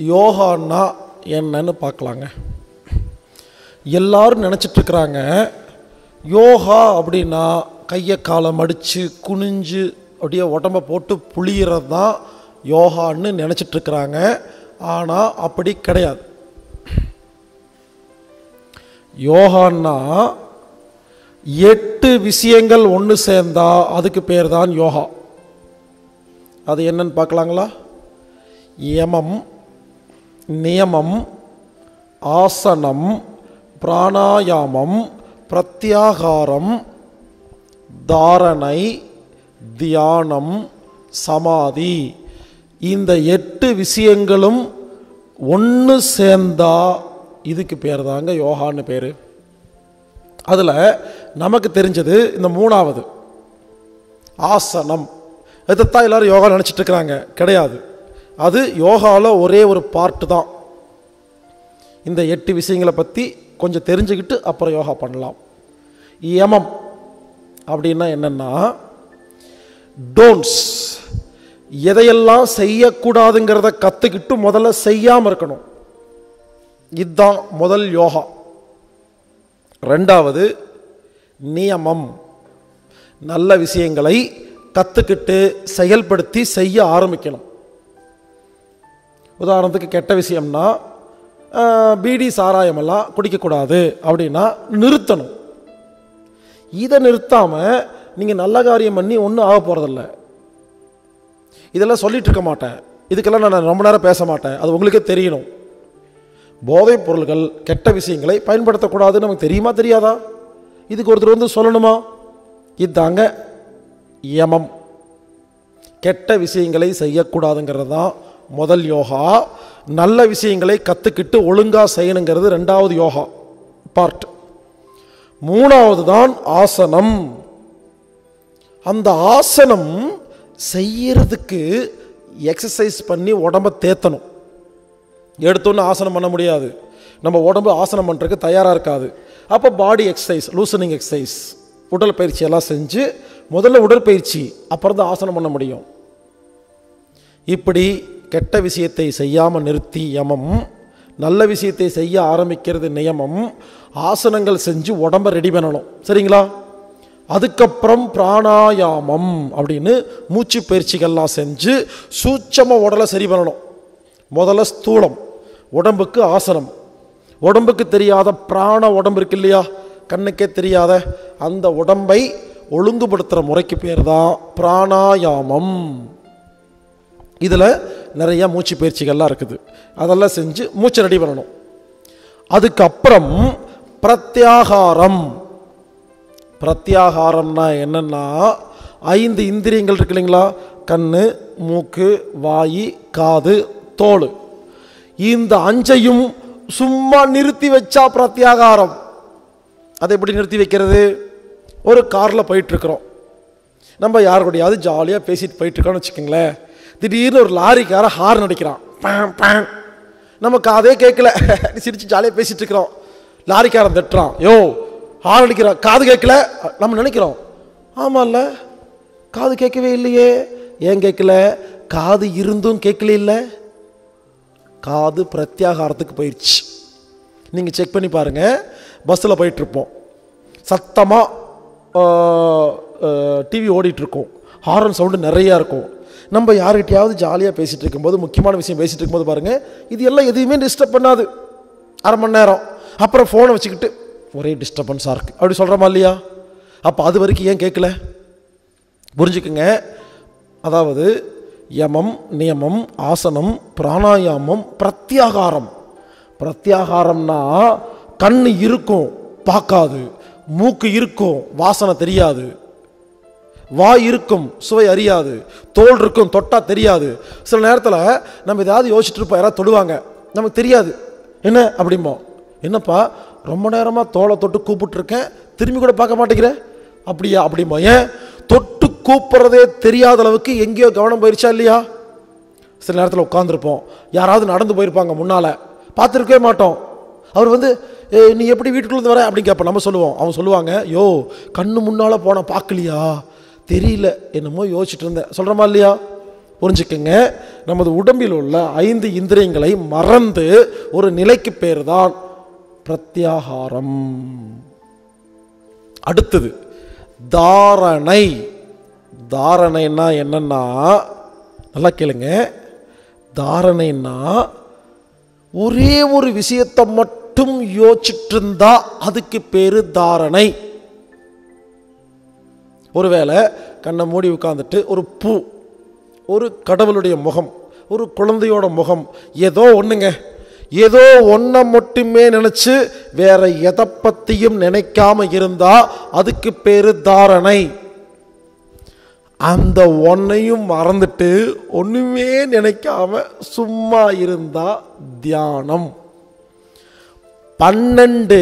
யோகான்னா என்னன்னு பார்க்கலாங்க எல்லாரும் நினச்சிட்டு இருக்கிறாங்க யோகா அப்படின்னா கையை காலை மடித்து குனிஞ்சு அப்படியே உடம்ப போட்டு புளியறது தான் யோகான்னு நினச்சிட்டு இருக்கிறாங்க ஆனால் அப்படி கிடையாது யோகான்னா எட்டு விஷயங்கள் ஒன்று சேர்ந்தா அதுக்கு பேர் தான் யோகா அது என்னன்னு பார்க்கலாங்களா யமம் நியமம் ஆசனம் பிராணாயாமம் பிரத்யாகாரம் தாரணை தியானம் சமாதி இந்த எட்டு விஷயங்களும் ஒன்று சேர்ந்தா இதுக்கு பேர் தாங்க யோகான்னு பேர் அதில் நமக்கு தெரிஞ்சது இந்த மூணாவது ஆசனம் இதைத்தான் எல்லாரும் யோகா நினச்சிட்டு இருக்கிறாங்க கிடையாது அது யோகாவில் ஒரே ஒரு பார்ட்டு தான் இந்த எட்டு விஷயங்களை பற்றி கொஞ்சம் தெரிஞ்சுக்கிட்டு அப்புறம் யோகா பண்ணலாம் யமம் அப்படின்னா என்னென்னா டோன்ஸ் எதையெல்லாம் செய்யக்கூடாதுங்கிறத கற்றுக்கிட்டு முதல்ல செய்யாமல் இருக்கணும் இதுதான் முதல் யோகா ரெண்டாவது நியமம் நல்ல விஷயங்களை கற்றுக்கிட்டு செயல்படுத்தி செய்ய ஆரம்பிக்கணும் உதாரணத்துக்கு கெட்ட விஷயம்னா ஆஹ், பீடி சாராயமெல்லாம் குடிக்கக்கூடாது அப்படின்னா நிறுத்தணும் இதை நிறுத்தாமல் நீங்கள் நல்ல காரியம் பண்ணி ஒன்றும் ஆக போகிறதில்ல இதெல்லாம் சொல்லிட்டு இருக்க மாட்டேன் இதுக்கெல்லாம் நான் ரொம்ப நேரம் பேச மாட்டேன் அது உங்களுக்கே தெரியணும் போதைப் பொருள்கள் கெட்ட விஷயங்களை பயன்படுத்தக்கூடாதுன்னு நமக்கு தெரியுமா தெரியாதா இதுக்கு ஒருத்தர் வந்து சொல்லணுமா இதாங்க யமம் கெட்ட விஷயங்களை செய்யக்கூடாதுங்கிறது தான் முதல் யோகா நல்ல விஷயங்களை கற்றுக்கிட்டு ஒழுங்காக செய்யணுங்கிறது ரெண்டாவது யோகா பார்ட் மூணாவது தான் ஆசனம் அந்த ஆசனம் செய்யறதுக்கு எக்ஸசைஸ் பண்ணி உடம்ப தேத்தணும் எடுத்தோன்னு ஆசனம் பண்ண முடியாது நம்ம உடம்பு ஆசனம் பண்ணுறதுக்கு தயாராக இருக்காது அப்போ பாடி எக்ஸசைஸ் லூசனிங் எக்ஸசைஸ் உடல் பயிற்சி எல்லாம் செஞ்சு முதல்ல உடற்பயிற்சி அப்புறம் தான் ஆசனம் பண்ண முடியும் இப்படி கெட்ட விஷயத்தை செய்யாமல் நிறுத்தி யமம் நல்ல விஷயத்தை செய்ய ஆரம்பிக்கிறது நியமம் ஆசனங்கள் செஞ்சு உடம்ப ரெடி பண்ணணும் சரிங்களா அதுக்கப்புறம் பிராணாயாமம் அப்படின்னு மூச்சு பயிற்சிகள்லாம் செஞ்சு சூட்சம உடலை சரி பண்ணணும் முதல்ல ஸ்தூலம் உடம்புக்கு ஆசனம் உடம்புக்கு தெரியாத பிராண உடம்பு இருக்கு இல்லையா கண்ணுக்கே தெரியாத அந்த உடம்பை ஒழுங்குபடுத்துகிற முறைக்கு பேர் தான் பிராணாயாமம் இதில் நிறைய மூச்சு பயிற்சிகள்லாம் இருக்குது அதெல்லாம் செஞ்சு மூச்சை ரெடி பண்ணணும் அதுக்கப்புறம் பிரத்யாகாரம் பிரத்யாகாரம்னா என்னென்னா ஐந்து இந்திரியங்கள் இருக்கு இல்லைங்களா கண் மூக்கு வாய் காது தோல் இந்த அஞ்சையும் சும்மா நிறுத்தி வச்சா பிரத்யாகாரம் அதை எப்படி நிறுத்தி வைக்கிறது ஒரு காரில் போயிட்டுருக்குறோம் நம்ம யார் கூடயாவது ஜாலியாக பேசிட்டு போயிட்டுருக்கோம்னு வச்சுக்கோங்களேன் திடீர்னு ஒரு லாரிக்கார ஹார்ன் அடிக்கிறான் பேன் பேன் நமக்கு அதே கேட்கல சிரித்து ஜாலியாக பேசிட்டு இருக்கிறோம் லாரிக்காரன் தட்டுறான் யோ ஹார்ன் அடிக்கிறான் காது கேட்கல நம்ம நினைக்கிறோம் ஆமாம்ல காது கேட்கவே இல்லையே ஏன் கேட்கல காது இருந்தும் கேட்கல இல்லை காது பிரத்யாகாரத்துக்கு போயிடுச்சு நீங்கள் செக் பண்ணி பாருங்கள் பஸ்ஸில் போயிட்டுருப்போம் சத்தமாக டிவி ஓடிட்டுருக்கோம் ஹாரன் சவுண்டு நிறையா இருக்கும் நம்ம யார்கிட்டயாவது ஜாலியாக பேசிகிட்டு இருக்கும்போது முக்கியமான விஷயம் பேசிகிட்டு இருக்கும்போது பாருங்கள் இது எல்லாம் எதையுமே டிஸ்டர்ப் பண்ணாது அரை மணி நேரம் அப்புறம் ஃபோனை வச்சுக்கிட்டு ஒரே டிஸ்டர்பன்ஸாக இருக்குது அப்படி சொல்கிறோமா இல்லையா அப்போ அது வரைக்கும் ஏன் கேட்கல புரிஞ்சுக்குங்க அதாவது யமம் நியமம் ஆசனம் பிராணாயாமம் பிரத்யாகாரம் பிரத்யாகாரம்னா கண் இருக்கும் பார்க்காது மூக்கு இருக்கும் வாசனை தெரியாது வாய் இருக்கும் சுவை அறியாது தோல் இருக்கும் தொட்டா தெரியாது சில நேரத்தில் நம்ம ஏதாவது யோசிச்சுட்டு இருப்போம் யாராவது தொடுவாங்க நமக்கு தெரியாது என்ன அப்படிம்போம் என்னப்பா ரொம்ப நேரமாக தோலை தொட்டு கூப்பிட்டுருக்கேன் திரும்பி கூட பார்க்க மாட்டேங்கிறேன் அப்படியா அப்படிம்போ ஏன் தொட்டு கூப்பிட்றதே தெரியாத அளவுக்கு எங்கேயோ கவனம் போயிருச்சா இல்லையா சில நேரத்தில் உட்காந்துருப்போம் யாராவது நடந்து போயிருப்பாங்க முன்னால் பார்த்துருக்கவே மாட்டோம் அவர் வந்து "ஏய், நீ எப்படி வீட்டுக்குள்ளே வர அப்படின்னு கேட்போம் நம்ம சொல்லுவோம் அவங்க சொல்லுவாங்க யோ கண்ணு முன்னால் போன பார்க்கலையா தெரியல என்னமோ யோசிச்சுட்டு இருந்தேன் சொல்கிறோமா இல்லையா புரிஞ்சுக்கங்க நமது உடம்பில் உள்ள ஐந்து இந்திரியங்களை மறந்து ஒரு நிலைக்கு பேர் தான் பிரத்யாகாரம் அடுத்தது தாரணை தாரணைன்னா என்னன்னா நல்லா கேளுங்க தாரணைன்னா ஒரே ஒரு விஷயத்தை மட்டும் யோசிச்சுட்டு இருந்தா அதுக்கு பேரு தாரணை ஒருவேளை கண்ணை மூடி உட்காந்துட்டு ஒரு பூ ஒரு கடவுளுடைய முகம் ஒரு குழந்தையோட முகம் ஏதோ ஒண்ணுங்க ஏதோ ஒன்றை மட்டுமே நினைச்சு வேற எதை பத்தியும் நினைக்காம இருந்தா அதுக்கு பேரு தாரணை அந்த ஒன்னையும் மறந்துட்டு ஒண்ணுமே நினைக்காம சும்மா இருந்தா தியானம் பன்னெண்டு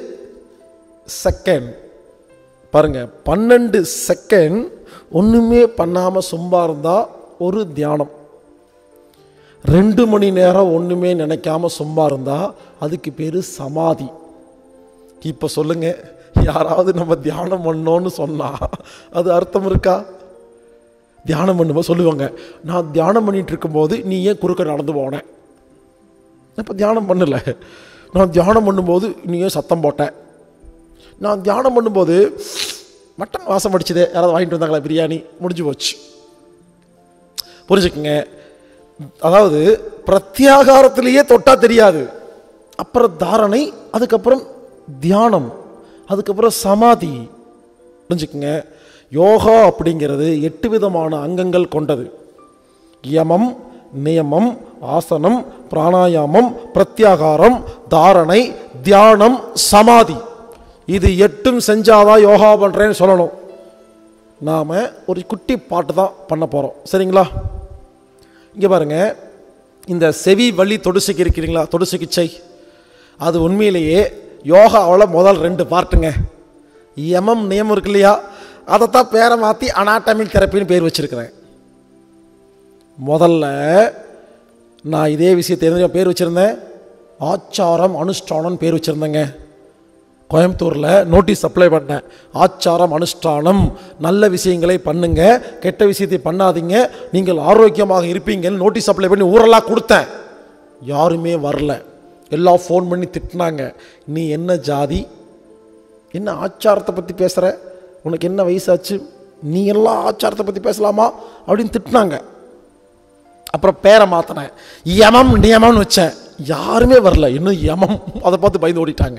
செகண்ட் பாருங்க பன்னெண்டு செகண்ட் ஒண்ணுமே பண்ணாம சும்மா இருந்தா ஒரு தியானம் ரெண்டு மணி நேரம் ஒண்ணுமே நினைக்காம சும்மா இருந்தா அதுக்கு பேரு சமாதி இப்ப சொல்லுங்க யாராவது நம்ம தியானம் பண்ணோன்னு சொன்னா அது அர்த்தம் இருக்கா தியானம் பண்ணும்போது சொல்லுவாங்க நான் தியானம் பண்ணிட்டு இருக்கும்போது நீ ஏன் குறுக்க நடந்து போன இப்போ தியானம் பண்ணல நான் தியானம் பண்ணும்போது நீ ஏன் சத்தம் போட்ட நான் தியானம் பண்ணும்போது மட்டன் வாசம் அடிச்சதே யாராவது வாங்கிட்டு வந்தாங்களா பிரியாணி முடிஞ்சு போச்சு புரிஞ்சுக்குங்க அதாவது பிரத்யாகாரத்திலேயே தொட்டா தெரியாது அப்புறம் தாரணை அதுக்கப்புறம் தியானம் அதுக்கப்புறம் சமாதி புரிஞ்சுக்குங்க யோகா அப்படிங்கிறது எட்டு விதமான அங்கங்கள் கொண்டது யமம் நியமம் ஆசனம் பிராணாயாமம் பிரத்யாகாரம் தாரணை தியானம் சமாதி இது எட்டும் செஞ்சாதான் யோகா பண்ணுறேன்னு சொல்லணும் நாம் ஒரு குட்டி பாட்டு தான் பண்ண போகிறோம் சரிங்களா இங்கே பாருங்க இந்த செவி வழி தொடு சிக்கி இருக்கிறீங்களா தொடு சிகிச்சை அது உண்மையிலேயே யோகாவில் முதல் ரெண்டு பார்ட்டுங்க யமம் நியமம் இருக்கு இல்லையா அதைத்தான் பேரை மாற்றி அனாட்டமிக் தெரப்பின்னு பேர் வச்சிருக்கிறேன் முதல்ல நான் இதே விஷயத்தை எந்த பேர் வச்சுருந்தேன் ஆச்சாரம் அனுஷ்டானம் பேர் வச்சுருந்தேங்க கோயம்புத்தூரில் நோட்டீஸ் அப்ளை பண்ணேன் ஆச்சாரம் அனுஷ்டானம் நல்ல விஷயங்களை பண்ணுங்க கெட்ட விஷயத்தை பண்ணாதீங்க நீங்கள் ஆரோக்கியமாக இருப்பீங்கன்னு நோட்டீஸ் அப்ளை பண்ணி ஊரெல்லாம் கொடுத்தேன் யாருமே வரல எல்லாம் ஃபோன் பண்ணி திட்டினாங்க நீ என்ன ஜாதி என்ன ஆச்சாரத்தை பற்றி பேசுகிற உனக்கு என்ன வயசாச்சு நீ எல்லாம் ஆச்சாரத்தை பற்றி பேசலாமா அப்படின்னு திட்டினாங்க அப்புறம் பேரை மாற்றினேன் யமம் நியமம்னு வச்சேன் யாருமே வரல இன்னும் யமம் அதை பார்த்து பயந்து ஓடிட்டாங்க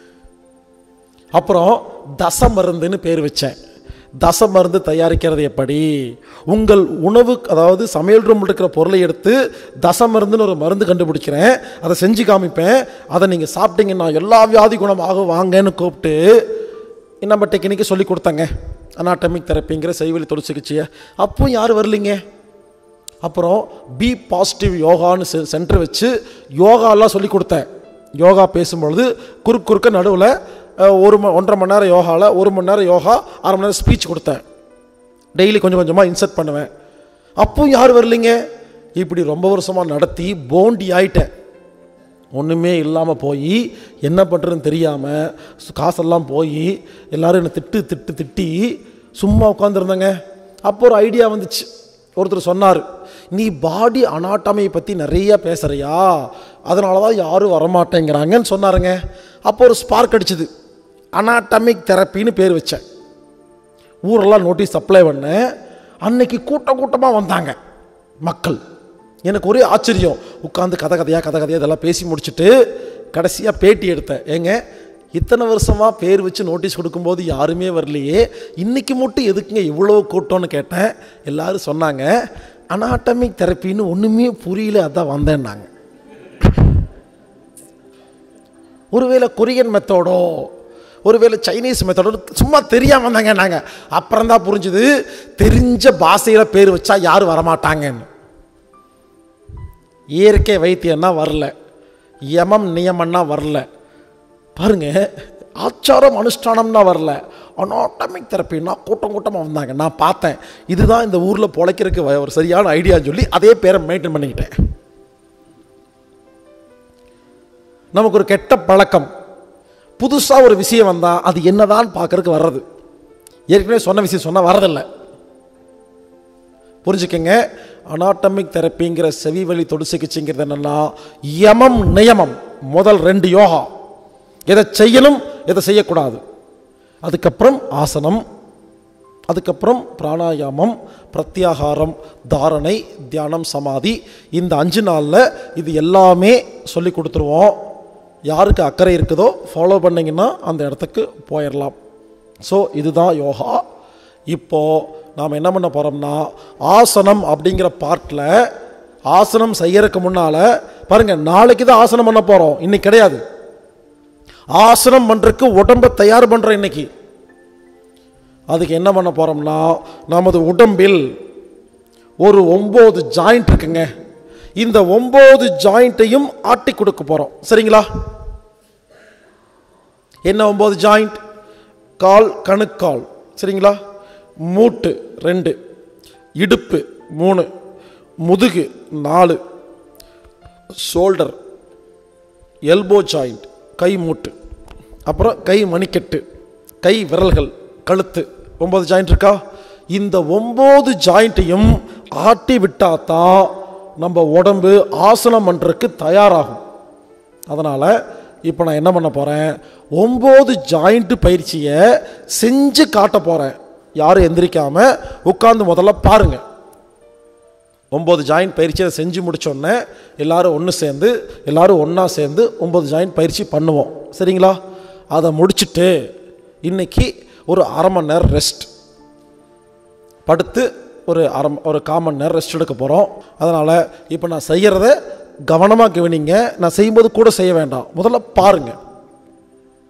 அப்புறம் தச மருந்துன்னு பேர் வச்சேன் தச மருந்து தயாரிக்கிறது எப்படி உங்கள் உணவு அதாவது சமையல் ரூம் இருக்கிற பொருளை எடுத்து தச மருந்துன்னு ஒரு மருந்து கண்டுபிடிக்கிறேன் அதை செஞ்சு காமிப்பேன் அதை நீங்கள் சாப்பிட்டீங்கன்னா எல்லா வியாதி குணமாகும் வாங்கன்னு கூப்பிட்டு நம்ம டெக்னிக்கை சொல்லி கொடுத்தாங்க அனாட்டமிக் தெரப்பிங்கிற செய்வழி தொடு சிகிச்சையை அப்போ யாரும் வரலிங்க அப்புறம் பி பாசிட்டிவ் யோகான்னு செ- சென்டர் வச்சு யோகாலாம் சொல்லி கொடுத்தேன் யோகா பேசும்பொழுது குறுக்கு குறுக்க நடுவில் ஒரு ம ஒன்றரை மணி நேரம் யோகாவில் ஒரு மணி நேரம் யோகா அரை மணி நேரம் ஸ்பீச் கொடுத்தேன் டெய்லி கொஞ்சம் கொஞ்சமாக இன்சர்ட் பண்ணுவேன் அப்பவும் யார் வரலைங்க இப்படி ரொம்ப வருஷமாக நடத்தி போண்டி ஆயிட்டேன் ஒன்றுமே இல்லாமல் போய் என்ன பண்ணுறதுன்னு தெரியாமல் காசெல்லாம் போய் எல்லாரும் என்னை திட்டு திட்டு திட்டி சும்மா உட்காந்துருந்தேங்க அப்போ ஒரு ஐடியா வந்துச்சு ஒருத்தர் சொன்னார் நீ பாடி அனாட்டமியை பற்றி நிறைய பேசுகிறியா அதனால தான் யாரும் வரமாட்டேங்கிறாங்கன்னு சொன்னாருங்க அப்போ ஒரு ஸ்பார்க் அடிச்சுது அனாட்டமிக் தெரப்பின்னு பேர் வச்சேன் ஊரெல்லாம் நோட்டீஸ் அப்ளை பண்ணேன் அன்னைக்கு கூட்டம் கூட்டமாக வந்தாங்க மக்கள் எனக்கு ஒரே ஆச்சரியம் உட்காந்து கதை கதையாக கதை கதையாக இதெல்லாம் பேசி முடிச்சுட்டு கடைசியாக பேட்டி எடுத்தேன் ஏங்க இத்தனை வருஷமாக பேர் வச்சு நோட்டீஸ் கொடுக்கும்போது யாருமே வரலையே இன்னைக்கு மட்டும் எதுக்குங்க இவ்வளோ கூட்டம்னு கேட்டேன் எல்லாரும் சொன்னாங்க அனாட்டமிக் தெரப்பின்னு ஒன்றுமே புரியல அதான் வந்தேன்னாங்க ஒருவேளை கொரியன் மெத்தடோ ஒருவேளை சைனீஸ் மெத்தடோ சும்மா தெரியாம வந்தாங்க நாங்கள் அப்புறம் தான் புரிஞ்சுது தெரிஞ்ச பாஷையில் பேர் வச்சா யாரும் வரமாட்டாங்கன்னு இயற்கை வைத்தியம்னா வரல யமம் நியமம்னா வரல பாருங்க ஆச்சாரம் அனுஷ்டானம்னா வரல அனாட்டமிக் தெரப்பின்னா கூட்டம் கூட்டமாக வந்தாங்க நான் பார்த்தேன் இதுதான் இந்த ஊரில் பொழைக்கிறதுக்கு வ- ஒரு சரியான ஐடியான்னு சொல்லி அதே பேரை மெயின்டைன் பண்ணிக்கிட்டேன் நமக்கு ஒரு கெட்ட பழக்கம் புதுசாக ஒரு விஷயம் வந்தால் அது என்னதான் பார்க்கறதுக்கு வர்றது ஏற்கனவே சொன்ன விஷயம் சொன்னால் வரதில்லை புரிஞ்சுக்கங்க அனாட்டமிக் தெரப்பிங்கிற செவி வழி தொடு சிகிச்சைங்கிறது என்னன்னா யமம் நியமம் முதல் ரெண்டு யோகா எதை செய்யணும் எதை செய்யக்கூடாது அதுக்கப்புறம் ஆசனம் அதுக்கப்புறம் பிராணாயாமம் பிரத்யாகாரம் தாரணை தியானம் சமாதி இந்த அஞ்சு நாளில் இது எல்லாமே சொல்லி கொடுத்துருவோம் யாருக்கு அக்கறை இருக்குதோ ஃபாலோ பண்ணிங்கன்னா அந்த இடத்துக்கு போயிடலாம் ஸோ இதுதான் யோகா இப்போது நாம் என்ன பண்ண போகிறோம்னா ஆசனம் அப்படிங்கிற பார்ட்டில் ஆசனம் செய்யறதுக்கு முன்னால் பாருங்கள் நாளைக்கு தான் ஆசனம் பண்ண போகிறோம் இன்னைக்கு கிடையாது ஆசனம் பண்ணுறதுக்கு உடம்பை தயார் பண்ணுறோம் இன்னைக்கு அதுக்கு என்ன பண்ண போகிறோம்னா நமது உடம்பில் ஒரு ஒம்பது ஜாயிண்ட் இருக்குங்க இந்த ஒம்பது ஜாயிண்ட்டையும் ஆட்டி கொடுக்க போகிறோம் சரிங்களா என்ன ஒம்பது ஜாயிண்ட் கால் கணுக்கால் சரிங்களா மூட்டு ரெண்டு இடுப்பு மூணு முதுகு நாலு ஷோல்டர் எல்போ ஜாயிண்ட் கை மூட்டு அப்புறம் கை மணிக்கட்டு கை விரல்கள் கழுத்து ஒம்பது ஜாயிண்ட் இருக்கா இந்த ஒம்பது ஜாயிண்ட்டையும் ஆட்டி விட்டாதான் நம்ம உடம்பு ஆசனம் பண்ணுறதுக்கு தயாராகும் அதனால் இப்போ நான் என்ன பண்ண போகிறேன் ஒம்பது ஜாயிண்ட் பயிற்சியை செஞ்சு காட்ட போகிறேன் யாரும் எந்திரிக்காமல் உட்காந்து முதல்ல பாருங்கள் ஒம்பது ஜாயிண்ட் பயிற்சியை செஞ்சு முடிச்சோடனே எல்லாரும் ஒன்று சேர்ந்து எல்லாரும் ஒன்றா சேர்ந்து ஒம்பது ஜாயிண்ட் பயிற்சி பண்ணுவோம் சரிங்களா அதை முடிச்சுட்டு இன்னைக்கு ஒரு அரை மணி நேரம் ரெஸ்ட் படுத்து ஒரு அரை ம- ஒரு கால் மணி நேரம் ரெஸ்ட் எடுக்க போகிறோம் அதனால் இப்போ நான் செய்கிறத கவனமாக கவனிங்க நான் செய்யும்போது கூட செய்ய வேண்டாம் முதல்ல பாருங்கள்